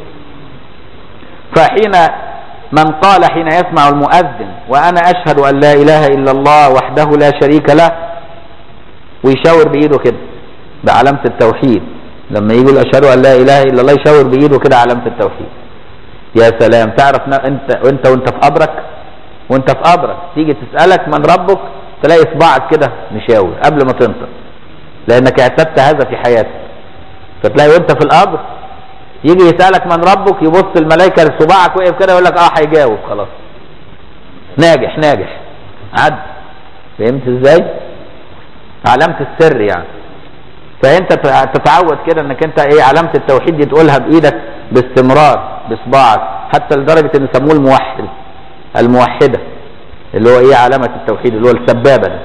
فحين من قال حين يسمع المؤذن وانا اشهد ان لا اله الا الله وحده لا شريك له ويشاور بايده كده بعلامه التوحيد لما يقول اشهد ان لا اله الا الله يشاور بايده كده علامه التوحيد يا سلام تعرف نا- انت وانت وانت في قبرك وانت في قبرك تيجي تسالك من ربك تلاقي صباعك كده مشاور قبل ما تنطق لانك اعتدت هذا في حياتك فتلاقي وانت في القبر يجي يسالك من ربك يبص الملائكه صباعك وقف كده يقول لك اه هيجاوب خلاص ناجح ناجح عد فهمت ازاي علامه السر يعني فانت تتعود كده انك انت ايه علامه التوحيد دي تقولها بايدك باستمرار بصباعك حتى لدرجه ان يسموه الموحد الموحده اللي هو ايه علامه التوحيد اللي هو السبابه ده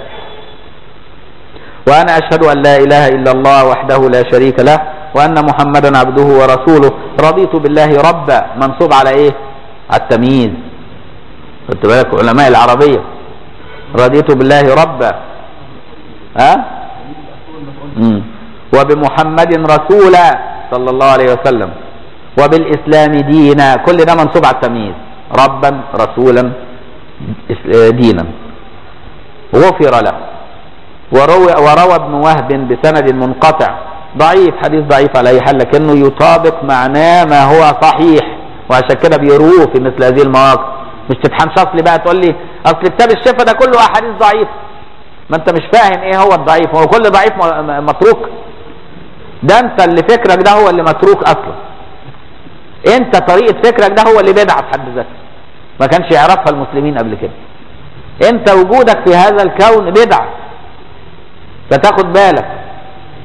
وانا اشهد ان لا اله الا الله وحده لا شريك له وان محمدا عبده ورسوله رضيت بالله ربا منصوب على ايه على التمييز خدت بالك علماء العربيه رضيت بالله ربا ها مم. وبمحمد رسولا صلى الله عليه وسلم وبالإسلام دينا كل ده منصوب على التمييز ربا رسولا إس- دينا غفر له وروى, وروى ابن وهب بسند منقطع ضعيف حديث ضعيف على أي حال لكنه يطابق معناه ما هو صحيح وعشان كده بيروه في مثل هذه المواقف مش تتحنشص لي بقى تقول لي اصل كتاب الشفا ده كله احاديث ضعيف ما انت مش فاهم ايه هو الضعيف هو كل ضعيف م- م- متروك ده انت اللي فكرك ده هو اللي متروك اصلا انت طريقه فكرك ده هو اللي بدعه في حد ذاته ما كانش يعرفها المسلمين قبل كده انت وجودك في هذا الكون بدعه فتاخد بالك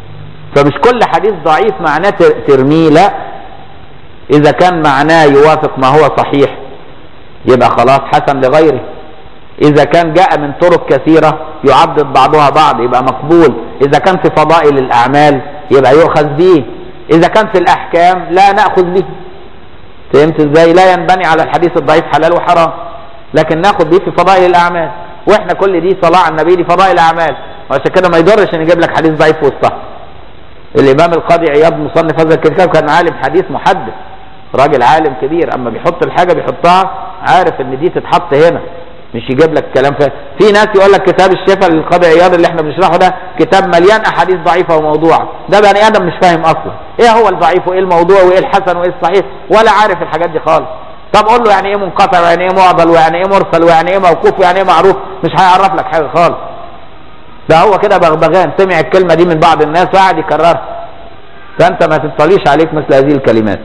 فمش كل حديث ضعيف معناه تر- ترميه لا اذا كان معناه يوافق ما هو صحيح يبقى خلاص حسن لغيره اذا كان جاء من طرق كثيرة يعضد بعضها بعض يبقى مقبول اذا كان في فضائل الاعمال يبقى يؤخذ به اذا كان في الاحكام لا ناخذ به فهمت ازاي لا ينبني على الحديث الضعيف حلال وحرام لكن ناخذ به في فضائل الاعمال واحنا كل دي صلاه على النبي دي فضائل الاعمال وعشان كده ما يضرش ان يجيب لك حديث ضعيف في وسطها الامام القاضي عياض مصنف هذا الكتاب كان عالم حديث محدث راجل عالم كبير اما بيحط الحاجه بيحطها عارف ان دي تتحط هنا مش يجيب لك كلام ف... في ناس يقول لك كتاب الشفاء للقاضي عياض اللي احنا بنشرحه ده كتاب مليان احاديث ضعيفه وموضوعه ده بني ادم مش فاهم اصلا ايه هو الضعيف وايه الموضوع وايه الحسن وايه الصحيح ولا عارف الحاجات دي خالص طب قول له يعني ايه منقطع ويعني ايه معضل ويعني ايه مرسل ويعني ايه موقوف ويعني ايه معروف مش هيعرف لك حاجه خالص ده هو كده بغبغان سمع الكلمه دي من بعض الناس وقعد يكررها فانت ما تتصليش عليك مثل هذه الكلمات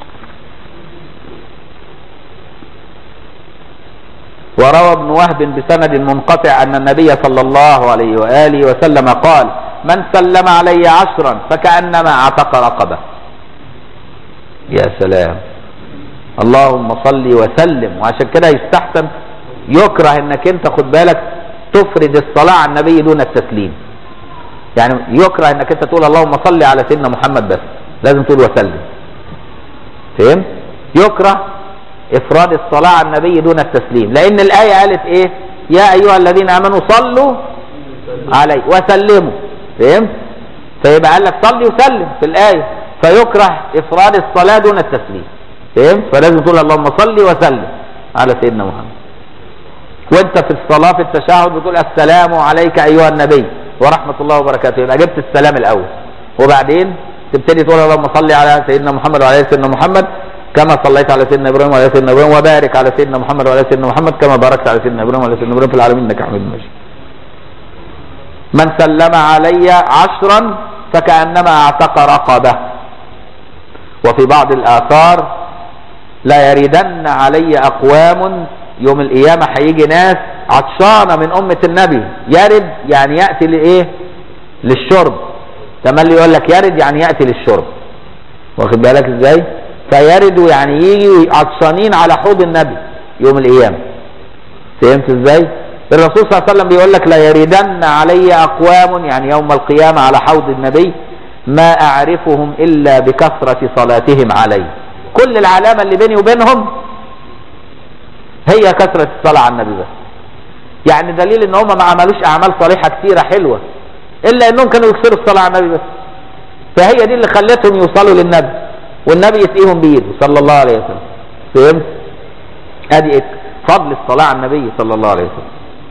وروى ابن وهب بسند منقطع أن النبي صلى الله عليه وآله وسلم قال من سلم علي عشرا فكأنما اعتق رقبة يا سلام اللهم صل وسلم وعشان كده يستحسن يكره انك انت خد بالك تفرد الصلاة على النبي دون التسليم يعني يكره انك انت تقول اللهم صل على سيدنا محمد بس لازم تقول وسلم فهمت يكره افراد الصلاة على النبي دون التسليم لان الاية قالت ايه يا ايها الذين امنوا صلوا علي وسلموا فهمت فيبقى قال لك صلي وسلم في الاية فيكره افراد الصلاة دون التسليم فهمت فلازم تقول اللهم صل وسلم على سيدنا محمد وانت في الصلاة في التشهد بتقول السلام عليك ايها النبي ورحمة الله وبركاته يبقى جبت السلام الاول وبعدين تبتدي تقول اللهم صل على سيدنا محمد وعلى آل سيدنا محمد كما صليت على سيدنا ابراهيم وعلى آل سيدنا ابراهيم وبارك على سيدنا محمد وعلى آل سيدنا محمد كما باركت على سيدنا ابراهيم وعلى آل سيدنا ابراهيم في العالمين انك حميد مجيد من سلم علي عشرا فكأنما اعتق رقبه وفي بعض الآثار لا يردن علي أقوام يوم القيامة هيجي ناس عطشانة من أمة النبي يرد يعني يأتي لإيه للشرب تملي يقول لك يرد يعني يأتي للشرب واخد بالك ازاي فيردوا يعني يجي عطشانين على حوض النبي يوم القيامة فهمت ازاي الرسول صلى الله عليه وسلم بيقول لك لا يردن علي أقوام يعني يوم القيامة على حوض النبي ما أعرفهم إلا بكثرة صلاتهم علي كل العلامة اللي بيني وبينهم هي كثرة الصلاة على النبي بس يعني دليل ان هم ما عملوش اعمال صالحة كثيرة حلوة الا انهم كانوا يكثروا الصلاة على النبي بس فهي دي اللي خلتهم يوصلوا للنبي والنبي يسقيهم بايده صلى الله عليه وسلم فهمت ادي فضل الصلاة على النبي صلى الله عليه وسلم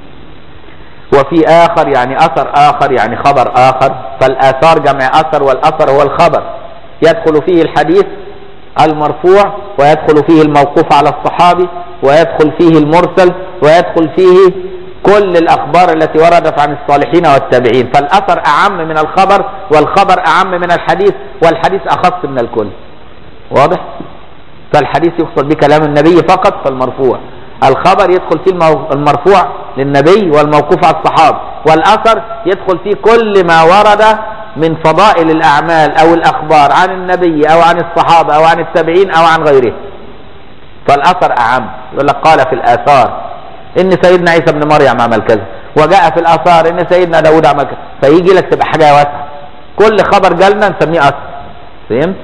وفي آخر يعني أثر آخر يعني خبر آخر فالآثار جمع أثر والأثر هو الخبر يدخل فيه الحديث المرفوع ويدخل فيه الموقوف على الصحابي ويدخل فيه المرسل ويدخل فيه كل الأخبار التي وردت عن الصالحين والتابعين فالأثر أعم من الخبر والخبر أعم من الحديث والحديث أخص من الكل واضح؟ فالحديث يقصد به كلام النبي فقط فالمرفوع الخبر يدخل فيه المو- المرفوع للنبي والموقوف على الصحابة والأثر يدخل فيه كل ما ورد من فضائل الأعمال أو الأخبار عن النبي أو عن الصحابة أو عن التابعين أو عن غيره فالأثر أعم يقول لك قال في الآثار إن سيدنا عيسى بن مريم عمل كذا وجاء في الآثار إن سيدنا داود عمل كذا فيجي لك تبقى حاجة واسعة كل خبر جالنا نسميه أثر فهمت؟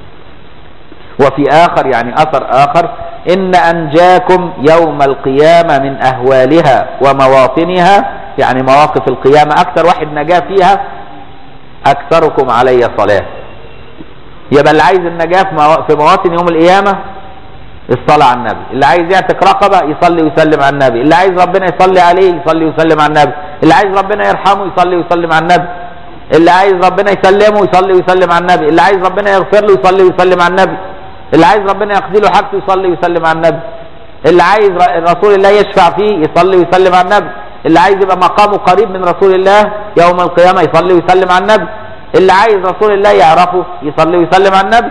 وفي آخر يعني أثر آخر إن أنجاكم يوم القيامة من أهوالها ومواطنها يعني مواقف القيامة أكثر واحد نجا فيها أكثركم علي صلاة يبقى اللي عايز النجاة في موا- في مواطن يوم القيامة الصلاة على النبي اللي عايز يعتق رقبة يصلي ويسلم على النبي اللي عايز ربنا يصلي عليه يصلي ويسلم على النبي اللي عايز ربنا يرحمه يصلي ويسلم على النبي اللي عايز ربنا يسلمه يصلي ويسلم على النبي اللي عايز ربنا يغفر له يصلي ويسلم على النبي اللي عايز ربنا يقضي له حاجته يصلي ويسلم على النبي اللي عايز ر- رسول الله يشفع فيه يصلي ويسلم على النبي اللي عايز يبقى مقامه قريب من رسول الله يوم القيامة يصلي ويسلم على النبي اللي عايز رسول الله يعرفه يصلي ويسلم على النبي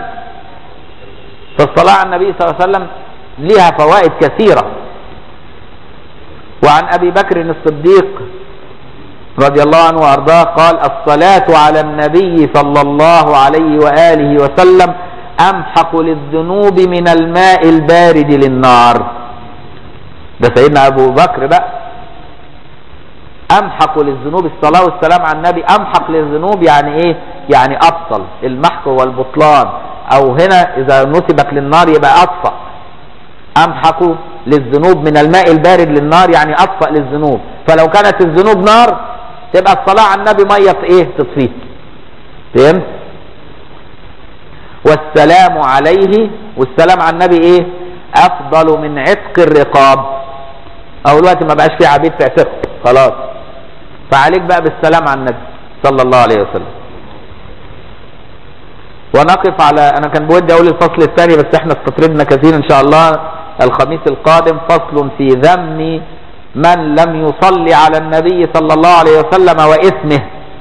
فالصلاة على النبي صلى الله عليه وسلم لها فوائد كثيرة وعن أبي بكر الصديق رضي الله عنه وارضاه قال الصلاة على النبي صلى الله عليه وآله وسلم أمحق للذنوب من الماء البارد للنار ده سيدنا أبو بكر بقى أمحق للذنوب الصلاة والسلام على النبي أمحق للذنوب يعني إيه يعني أبطل المحق والبطلان أو هنا إذا نسبت للنار يبقى أطفأ أمحق للذنوب من الماء البارد للنار يعني أطفأ للذنوب فلو كانت الذنوب نار تبقى الصلاة على النبي مية إيه تطفيه فهمت والسلام عليه والسلام على النبي ايه افضل من عتق الرقاب او الوقت ما بقاش في عبيد تعتق خلاص فعليك بقى بالسلام على النبي صلى الله عليه وسلم ونقف على انا كان بودي اقول الفصل الثاني بس احنا استطردنا كثير ان شاء الله الخميس القادم فصل في ذم من لم يصلي على النبي صلى الله عليه وسلم واثمه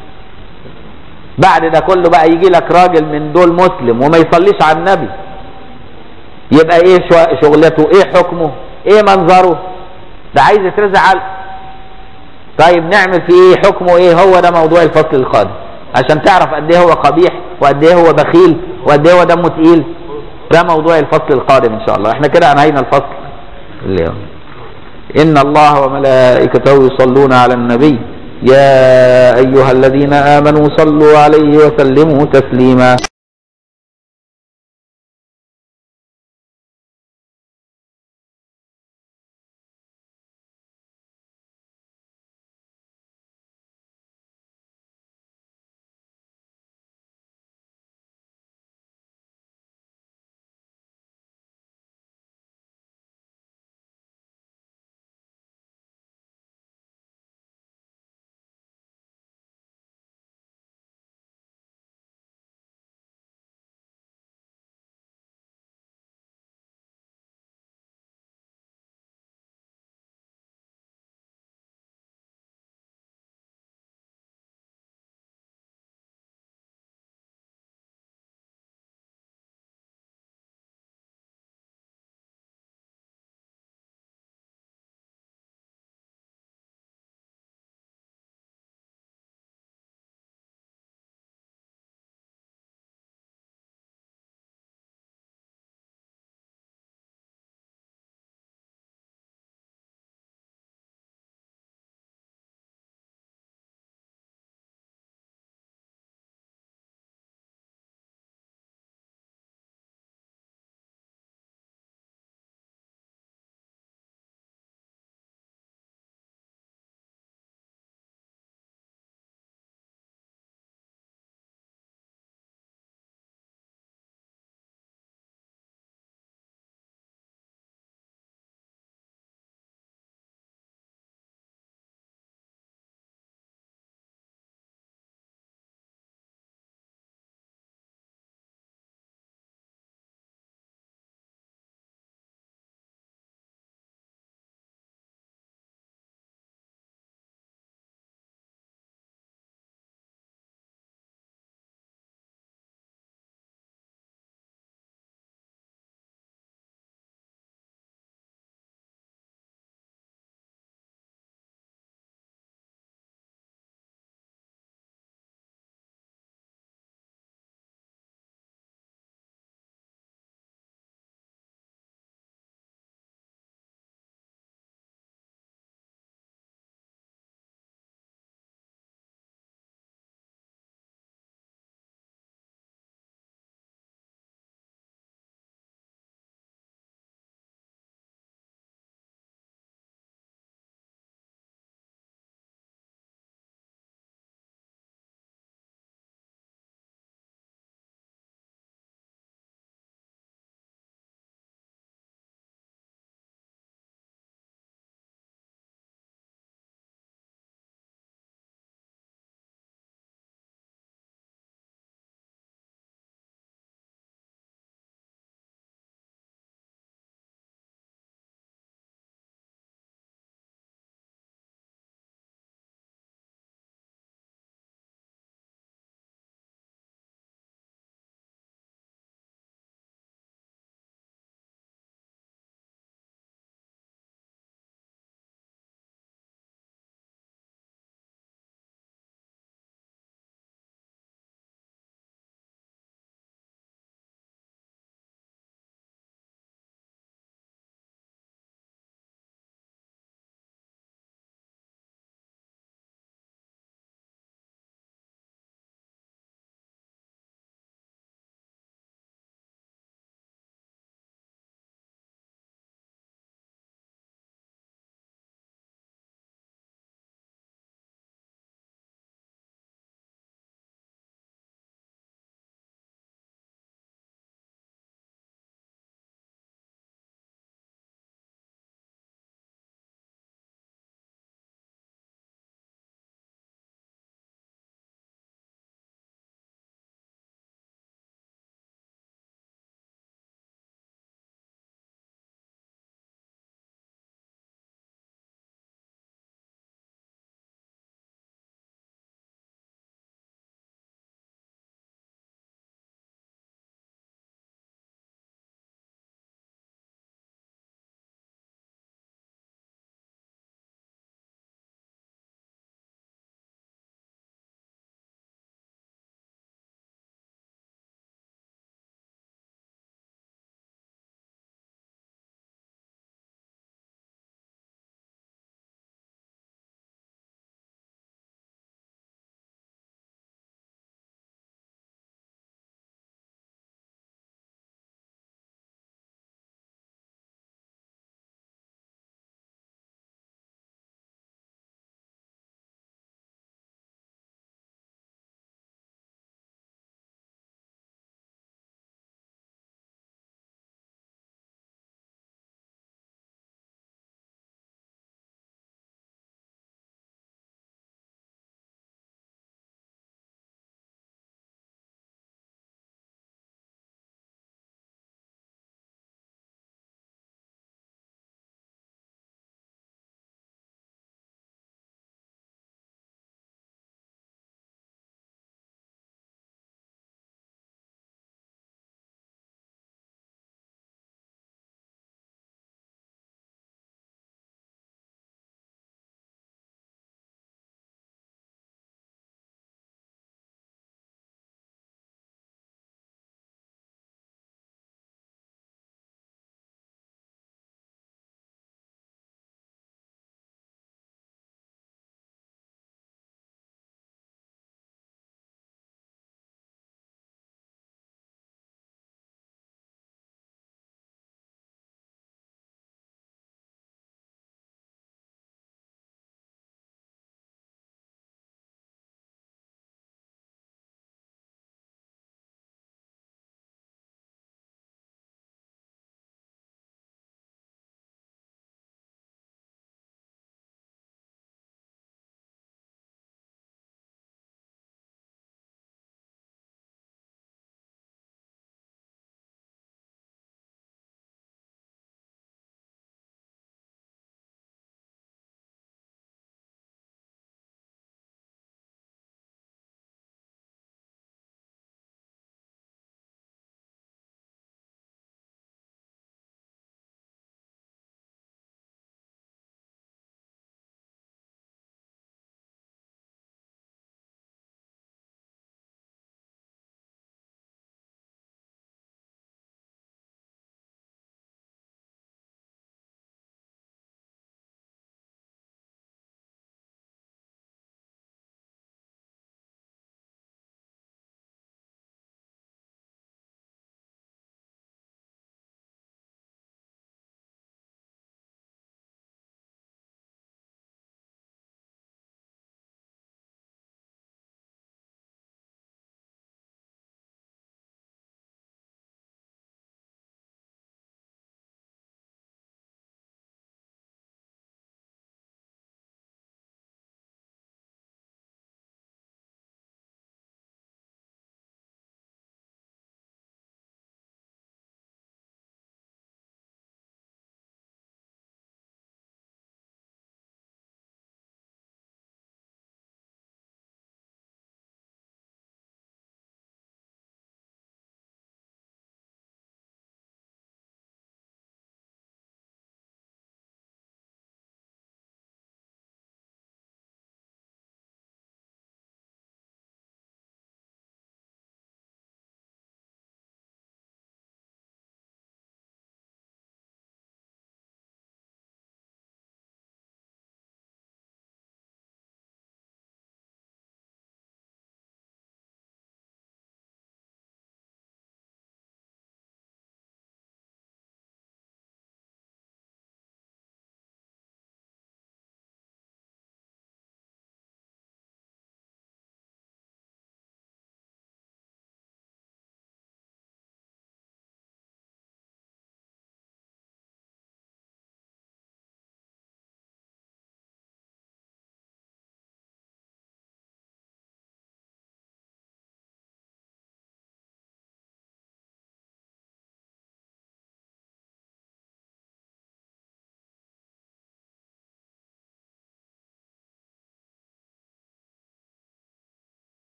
بعد ده كله بقى يجي لك راجل من دول مسلم وما يصليش على النبي يبقى ايه شغلته ايه حكمه ايه منظره ده عايز يترزع على طيب نعمل فيه ايه حكمه ايه هو ده موضوع الفصل القادم عشان تعرف قد ايه هو قبيح وقد ايه هو بخيل وقد ايه هو دمه تقيل ده موضوع الفصل القادم ان شاء الله احنا كده انهينا الفصل اليوم ان الله وملائكته يصلون على النبي يا أيها الذين آمنوا صلوا عليه وسلموا تسليما